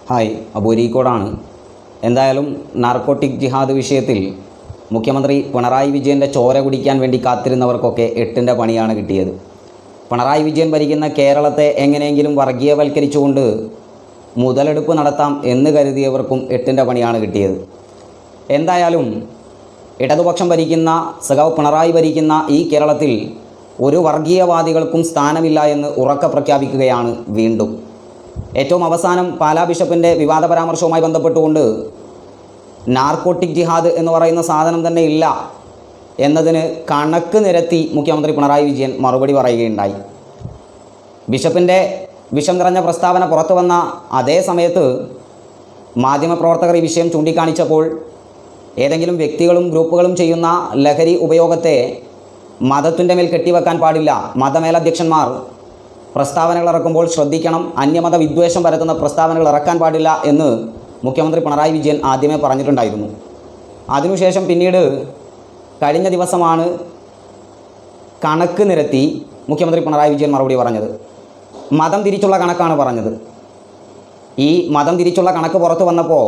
hi അബൂരിക്കോടാണ് എന്തായാലും narcotic ജിഹാദ് വിഷയത്തിൽ മുഖ്യമന്ത്രി പിണറായി വിജയൻ്റെ ചോര കുടിക്കാൻ വേണ്ടി കാത്തിരുന്നവർക്കൊക്കെ എട്ടിൻ്റെ പണിയാണ് കിട്ടിയത് പിണറായി വിജയൻ ഭരിക്കുന്ന കേരളത്തെ എങ്ങനെയെങ്കിലും വർഗീയവൽക്കരിച്ചുകൊണ്ട് മുതലെടുപ്പ് നടത്താം എന്ന് കരുതിയവർക്കും എട്ടിൻ്റെ പണിയാണ് കിട്ടിയത് എന്തായാലും ഇടതുപക്ഷം ഭരിക്കുന്ന സഖാവ് പിണറായി ഭരിക്കുന്ന ഈ കേരളത്തിൽ ഒരു വർഗീയവാദികൾക്കും സ്ഥാനമില്ല എന്ന് ഉറക്ക പ്രഖ്യാപിക്കുകയാണ് വീണ്ടും ഏറ്റവും അവസാനം പാലാ ബിഷപ്പിൻ്റെ വിവാദ പരാമർശവുമായി ബന്ധപ്പെട്ടുകൊണ്ട് നാർക്കോട്ടിക് ജിഹാദ് എന്ന് പറയുന്ന സാധനം തന്നെ ഇല്ല എന്നതിന് കണക്ക് നിരത്തി മുഖ്യമന്ത്രി പിണറായി വിജയൻ മറുപടി പറയുകയുണ്ടായി ബിഷപ്പിൻ്റെ വിഷം നിറഞ്ഞ പ്രസ്താവന പുറത്തു വന്ന അതേ സമയത്ത് മാധ്യമപ്രവർത്തകർ ഈ വിഷയം ചൂണ്ടിക്കാണിച്ചപ്പോൾ ഏതെങ്കിലും വ്യക്തികളും ഗ്രൂപ്പുകളും ചെയ്യുന്ന ലഹരി ഉപയോഗത്തെ മതത്തിൻ്റെ മേൽ കെട്ടിവെക്കാൻ പാടില്ല മതമേലധ്യക്ഷന്മാർ പ്രസ്താവനകൾ ഇറക്കുമ്പോൾ ശ്രദ്ധിക്കണം അന്യമത വിദ്വേഷം പരത്തുന്ന പ്രസ്താവനകൾ ഇറക്കാൻ പാടില്ല എന്ന് മുഖ്യമന്ത്രി പിണറായി വിജയൻ ആദ്യമേ പറഞ്ഞിട്ടുണ്ടായിരുന്നു അതിനുശേഷം പിന്നീട് കഴിഞ്ഞ ദിവസമാണ് കണക്ക് നിരത്തി മുഖ്യമന്ത്രി പിണറായി വിജയൻ മറുപടി പറഞ്ഞത് മതം തിരിച്ചുള്ള കണക്കാണ് പറഞ്ഞത് ഈ മതം തിരിച്ചുള്ള കണക്ക് പുറത്തു വന്നപ്പോൾ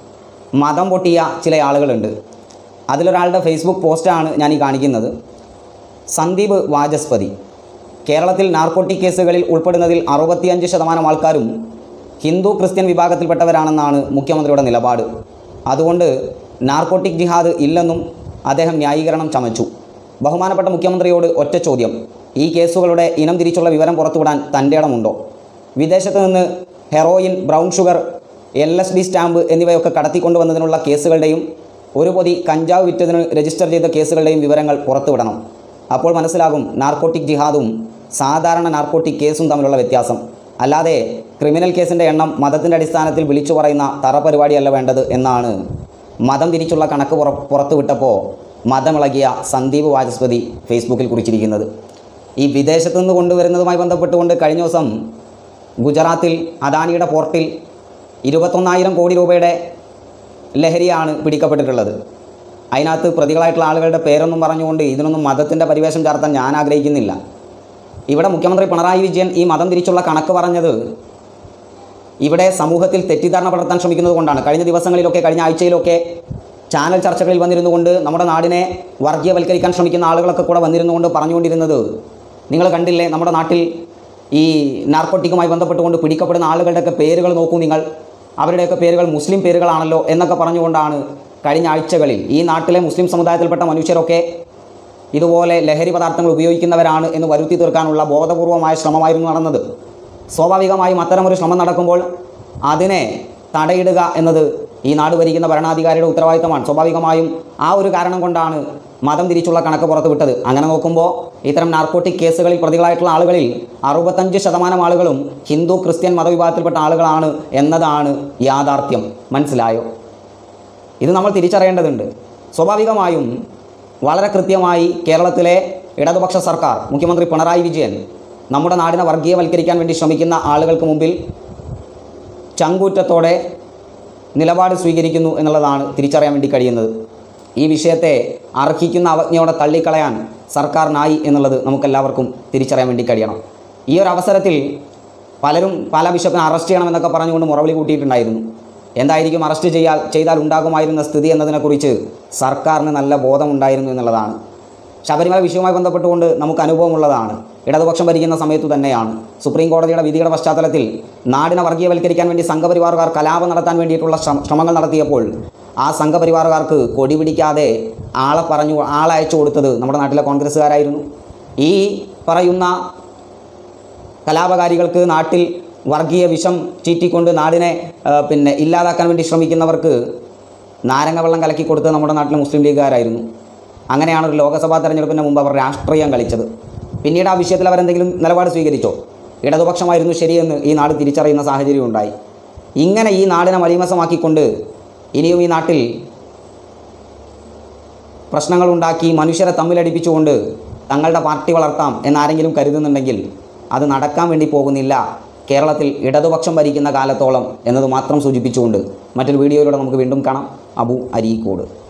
മതം പൊട്ടിയ ചില ആളുകളുണ്ട് അതിലൊരാളുടെ ഫേസ്ബുക്ക് പോസ്റ്റാണ് ഞാൻ ഈ കാണിക്കുന്നത് സന്ദീപ് വാചസ്പതി കേരളത്തിൽ നാർക്കോട്ടിക് കേസുകളിൽ ഉൾപ്പെടുന്നതിൽ അറുപത്തിയഞ്ച് ശതമാനം ആൾക്കാരും ഹിന്ദു ക്രിസ്ത്യൻ വിഭാഗത്തിൽപ്പെട്ടവരാണെന്നാണ് മുഖ്യമന്ത്രിയുടെ നിലപാട് അതുകൊണ്ട് നാർക്കോട്ടിക് ജിഹാദ് ഇല്ലെന്നും അദ്ദേഹം ന്യായീകരണം ചമച്ചു ബഹുമാനപ്പെട്ട മുഖ്യമന്ത്രിയോട് ഒറ്റ ചോദ്യം ഈ കേസുകളുടെ ഇനം തിരിച്ചുള്ള വിവരം പുറത്തുവിടാൻ തൻ്റെ ഇടമുണ്ടോ വിദേശത്ത് നിന്ന് heroin brown sugar L S D stamp എന്നിവയൊക്കെ കടത്തിക്കൊണ്ടുവന്നതിനുള്ള കേസുകളുടെയും ഒരു പൊതി കഞ്ചാവ് വിറ്റതിന് രജിസ്റ്റർ ചെയ്ത കേസുകളുടെയും വിവരങ്ങൾ പുറത്തുവിടണം അപ്പോൾ മനസ്സിലാകും നാർക്കോട്ടിക് ജിഹാദും സാധാരണ നാർക്കോട്ടിക് കേസും തമ്മിലുള്ള വ്യത്യാസം അല്ലാതെ ക്രിമിനൽ കേസിൻ്റെ എണ്ണം മതത്തിൻ്റെ അടിസ്ഥാനത്തിൽ വിളിച്ചു പറയുന്ന തറ പരിപാടിയല്ല വേണ്ടത് എന്നാണ് മതം തിരിച്ചുള്ള കണക്ക് പുറ പുറത്തുവിട്ടപ്പോൾ മതമിളകിയ സന്ദീപ് വാചസ്പതി ഫേസ്ബുക്കിൽ കുറിച്ചിരിക്കുന്നത് ഈ വിദേശത്തു നിന്ന് കൊണ്ടുവരുന്നതുമായി ബന്ധപ്പെട്ടുകൊണ്ട് കഴിഞ്ഞ ദിവസം ഗുജറാത്തിൽ അദാനിയുടെ പോർട്ടിൽ ഇരുപത്തൊന്നായിരം കോടി രൂപയുടെ ലഹരിയാണ് പിടിക്കപ്പെട്ടിട്ടുള്ളത് അതിനകത്ത് പ്രതികളായിട്ടുള്ള ആളുകളുടെ പേരൊന്നും പറഞ്ഞുകൊണ്ട് ഇതിനൊന്നും മതത്തിൻ്റെ പരിവേഷം ചാർത്താൻ ഞാൻ ആഗ്രഹിക്കുന്നില്ല ഇവിടെ മുഖ്യമന്ത്രി പിണറായി വിജയൻ ഈ മതം തിരിച്ചുള്ള കണക്ക് പറഞ്ഞത് ഇവിടെ സമൂഹത്തിൽ തെറ്റിദ്ധാരണ പടർത്താൻ ശ്രമിക്കുന്നത് കൊണ്ടാണ് കഴിഞ്ഞ ദിവസങ്ങളിലൊക്കെ കഴിഞ്ഞ ആഴ്ചയിലൊക്കെ ചാനൽ ചർച്ചകളിൽ വന്നിരുന്നു കൊണ്ട് നമ്മുടെ നാടിനെ വർഗീയവൽക്കരിക്കാൻ ശ്രമിക്കുന്ന ആളുകളൊക്കെ കൂടെ വന്നിരുന്നു കൊണ്ട് പറഞ്ഞുകൊണ്ടിരുന്നത് നിങ്ങൾ കണ്ടില്ലേ നമ്മുടെ നാട്ടിൽ ഈ നാർക്കോട്ടിക്കുമായി ബന്ധപ്പെട്ടുകൊണ്ട് പിടിക്കപ്പെടുന്ന ആളുകളുടെയൊക്കെ പേരുകൾ നോക്കൂ നിങ്ങൾ അവരുടെയൊക്കെ പേരുകൾ മുസ്ലിം പേരുകളാണല്ലോ എന്നൊക്കെ പറഞ്ഞുകൊണ്ടാണ് കഴിഞ്ഞ ആഴ്ചകളിൽ ഈ നാട്ടിലെ മുസ്ലിം സമുദായത്തിൽപ്പെട്ട മനുഷ്യരൊക്കെ ഇതുപോലെ ലഹരി പദാർത്ഥങ്ങൾ ഉപയോഗിക്കുന്നവരാണ് എന്ന് വരുത്തി തീർക്കാനുള്ള ബോധപൂർവമായ ശ്രമമായിരുന്നു നടന്നത് സ്വാഭാവികമായും അത്തരമൊരു ശ്രമം നടക്കുമ്പോൾ അതിനെ തടയിടുക എന്നത് ഈ നാട് ഭരിക്കുന്ന ഭരണാധികാരിയുടെ ഉത്തരവാദിത്തമാണ് സ്വാഭാവികമായും ആ ഒരു കാരണം കൊണ്ടാണ് മതം തിരിച്ചുള്ള കണക്ക് പുറത്തുവിട്ടത് അങ്ങനെ നോക്കുമ്പോൾ ഇത്തരം നാർക്കോട്ടിക് കേസുകളിൽ പ്രതികളായിട്ടുള്ള ആളുകളിൽ അറുപത്തഞ്ച് ശതമാനം ആളുകളും ഹിന്ദു ക്രിസ്ത്യൻ മതവിഭാഗത്തിൽപ്പെട്ട ആളുകളാണ് എന്നതാണ് യാഥാർത്ഥ്യം മനസ്സിലായോ ഇത് നമ്മൾ തിരിച്ചറിയേണ്ടതുണ്ട് സ്വാഭാവികമായും വളരെ കൃത്യമായി കേരളത്തിലെ ഇടതുപക്ഷ സർക്കാർ മുഖ്യമന്ത്രി പിണറായി വിജയൻ നമ്മുടെ നാടിനെ വർഗീയവൽക്കരിക്കാൻ വേണ്ടി ശ്രമിക്കുന്ന ആളുകൾക്ക് മുമ്പിൽ ചങ്കൂറ്റത്തോടെ നിലപാട് സ്വീകരിക്കുന്നു എന്നുള്ളതാണ് തിരിച്ചറിയാൻ വേണ്ടി കഴിയുന്നത് ഈ വിഷയത്തെ അർഹിക്കുന്ന അവജ്ഞയോടെ തള്ളിക്കളയാൻ സർക്കാരിനായി എന്നുള്ളത് നമുക്കെല്ലാവർക്കും തിരിച്ചറിയാൻ വേണ്ടി കഴിയണം ഈ ഒരു അവസരത്തിൽ പലരും പല ബിഷപ്പിനെ അറസ്റ്റ് ചെയ്യണമെന്നൊക്കെ പറഞ്ഞുകൊണ്ട് മുറവിളി കൂട്ടിയിട്ടുണ്ടായിരുന്നു എന്തായിരിക്കും അറസ്റ്റ് ചെയ്യാൽ ചെയ്താൽ ഉണ്ടാകുമായിരുന്ന സ്ഥിതി എന്നതിനെക്കുറിച്ച് സർക്കാരിന് നല്ല ബോധമുണ്ടായിരുന്നു എന്നുള്ളതാണ് ശബരിമല വിഷയവുമായി ബന്ധപ്പെട്ടുകൊണ്ട് നമുക്ക് അനുഭവമുള്ളതാണ് ഇടതുപക്ഷം ഭരിക്കുന്ന സമയത്തു തന്നെയാണ് സുപ്രീം കോടതിയുടെ വിധിയുടെ പശ്ചാത്തലത്തിൽ നാടിനെ വർഗീയവൽക്കരിക്കാൻ വേണ്ടി സംഘപരിവാറുകാർ കലാപം നടത്താൻ വേണ്ടിയിട്ടുള്ള ശ്രമ- ശ്രമങ്ങൾ നടത്തിയപ്പോൾ ആ സംഘപരിവാറുകാർക്ക് കൊടി പിടിക്കാതെ ആളെ പറഞ്ഞു ആളെ അയച്ചു കൊടുത്തത് നമ്മുടെ നാട്ടിലെ കോൺഗ്രസ്സുകാരായിരുന്നു ഈ പറയുന്ന കലാപകാരികൾക്ക് നാട്ടിൽ വർഗീയ വിഷം ചീറ്റിക്കൊണ്ട് നാടിനെ ആ, പിന്നെ ഇല്ലാതാക്കാൻ വേണ്ടി ശ്രമിക്കുന്നവർക്ക് നാരങ്ങ വെള്ളം കലക്കി കൊടുത്തത് നമ്മുടെ നാട്ടിലെ മുസ്ലിം ലീഗുകാരായിരുന്നു അങ്ങനെയാണ് ഒരു ലോക്സഭാ തെരഞ്ഞെടുപ്പിന് മുമ്പ് അവർ രാഷ്ട്രീയം കളിച്ചത് പിന്നീട് ആ വിഷയത്തിൽ അവരെന്തെങ്കിലും നിലപാട് സ്വീകരിച്ചോ ഇടതുപക്ഷമായിരുന്നു ശരിയെന്ന് ഈ നാട് തിരിച്ചറിയുന്ന സാഹചര്യം ഉണ്ടായി ഇങ്ങനെ ഈ നാടിനെ മലീമസമാക്കിക്കൊണ്ട് ഇനിയും ഈ നാട്ടിൽ പ്രശ്നങ്ങളുണ്ടാക്കി മനുഷ്യരെ തമ്മിലടിപ്പിച്ചുകൊണ്ട് തങ്ങളുടെ പാർട്ടി വളർത്താം എന്നാരെങ്കിലും കരുതുന്നുണ്ടെങ്കിൽ അത് നടക്കാൻ വേണ്ടി പോകുന്നില്ല കേരളത്തിൽ ഇടതുപക്ഷം ഭരിക്കുന്ന കാലത്തോളം എന്നത് മാത്രം സൂചിപ്പിച്ചുകൊണ്ട് മറ്റൊരു വീഡിയോയിലൂടെ നമുക്ക് വീണ്ടും കാണാം അബു അരീക്കോട്